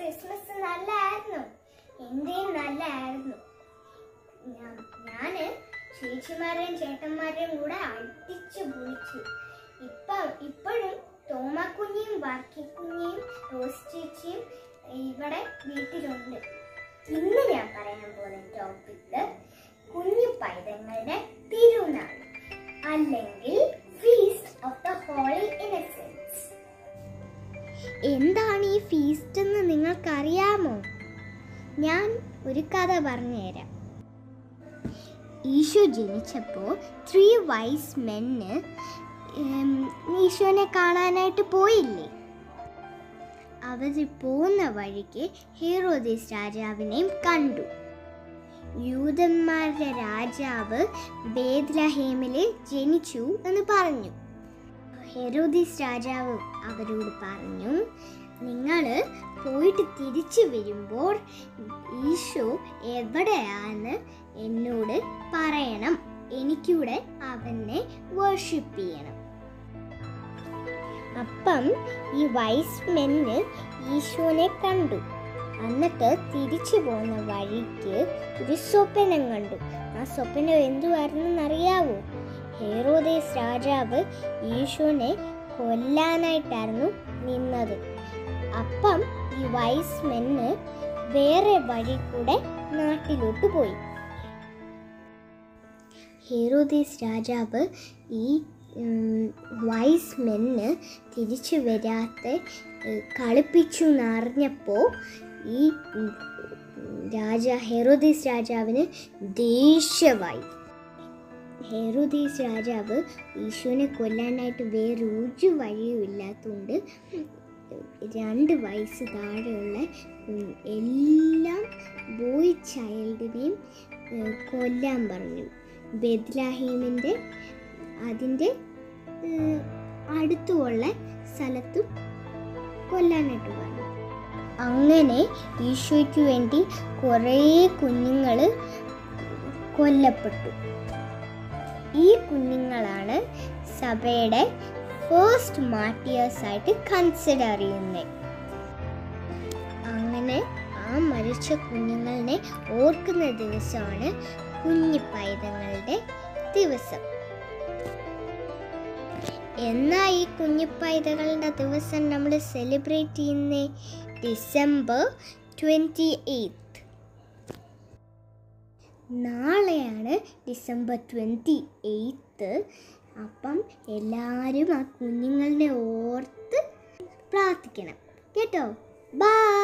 Christmas നല്ലായിരുന്നു എന്റെയും നല്ലായിരുന്നു ഞാ- ഞാന് ചേച്ചിമാരെയും ചേട്ടന്മാരെയും കൂടെ അടിച്ചു പൊളിച്ചു ഇപ്പൊ ഇപ്പോഴും തോമാക്കുഞ്ഞിയും വർക്കിക്കുഞ്ഞിയും റോസ് ചേച്ചിയും ഇവിടെ വീട്ടിലുണ്ട് ഇന്ന് ഞാൻ പറയാൻ പോകുന്ന ടോപ്പിക് കുഞ്ഞു പൈതങ്ങളുടെ തിരുനാൾ അല്ലെങ്കിൽ feast of the holy innocence എന്താണ് ഈ ഫീസ്റ്റ് എന്ന് നിങ്ങൾക്കറിയാമോ ഞാൻ ഒരു കഥ പറഞ്ഞുതരാം ഈശോ ജനിച്ചപ്പോൾ ത്രീ വൈസ് മെന്ന് ഈശോനെ കാണാനായിട്ട് പോയില്ലേ അവർ പോകുന്ന വഴിക്ക് ഹീറോദീസ് രാജാവിനെയും കണ്ടു യൂതന്മാരുടെ രാജാവ് ബേദ്ലഹേമിൽ ജനിച്ചു എന്ന് പറഞ്ഞു ഹെറോദീസ് രാജാവ് അവരോട് പറഞ്ഞു നിങ്ങൾ പോയിട്ട് തിരിച്ചു വരുമ്പോൾ ഈശോ എവിടെയാന്ന് എന്നോട് പറയണം എനിക്കൂടെ അവനെ വർഷിപ്പ് ചെയ്യണം അപ്പം ഈ വൈസ് മെന്ന് ഈശോനെ കണ്ടു എന്നിട്ട് തിരിച്ചു പോകുന്ന വഴിക്ക് ഒരു സ്വപ്നം കണ്ടു ആ സ്വപ്നം എന്തുവായിരുന്നെന്ന് അറിയാവോ ഹേറോദേസ് രാജാവ് ഈശോനെ കൊല്ലാനായിട്ടായിരുന്നു നിന്നത് അപ്പം ഈ വൈസ് മെന്ന് വേറെ വഴി കൂടെ നാട്ടിലോട്ട് പോയി ഹേറോദേസ് രാജാവ് ഈ വൈസ് മെന്ന് തിരിച്ചു വരാത്ത ഏഹ്, കളിപ്പിച്ചു എന്നറിഞ്ഞപ്പോൾ ഈ ഉം, രാജ ഹെറോദീസ് രാജാവിന് ദേഷ്യമായി ഹെറോദീസ് രാജാവ് ഈശോനെ കൊല്ലാനായിട്ട് വേറെ ഒരു വഴിയും ഇല്ലാത്തതുകൊണ്ട് രണ്ട് വയസ്സ് താഴെയുള്ള ഉം, എല്ലാ ബോയ് ചൈൽഡിനെയും ഏഹ്, കൊല്ലാൻ പറഞ്ഞു ബെദ്ലാഹീമിൻ്റെ അതിൻ്റെ ഏഹ്, അടുത്തുള്ള സ്ഥലത്തും കൊല്ലാനായിട്ട് പറഞ്ഞു അങ്ങനെ ഈശോയ്ക്ക് വേണ്ടി കുറേ കുഞ്ഞുങ്ങൾ കൊല്ലപ്പെട്ടു ഈ കുഞ്ഞുങ്ങളാണ് സഭയുടെ ഫേസ്റ്റ് മാർട്ടിയേഴ്സ് ആയിട്ട് കൺസിഡർ ചെയ്യുന്നത് അങ്ങനെ ആ മരിച്ച കുഞ്ഞുങ്ങളെ ഓർക്കുന്ന ദിവസമാണ് കുഞ്ഞി പൈതങ്ങളുടെ ദിവസം എന്നാ ഈ കുഞ്ഞിപ്പൈതകളുടെ ദിവസം നമ്മൾ സെലിബ്രേറ്റ് ചെയ്യുന്ന ഡിസംബർ ട്വൻറ്റി എയ്ത്ത് നാളെയാണ് ഡിസംബർ ട്വൻറ്റി എയ്ത്ത് അപ്പം എല്ലാവരും ആ കുഞ്ഞുങ്ങളെ ഓർത്ത് പ്രാർത്ഥിക്കണം കേട്ടോ ബൈ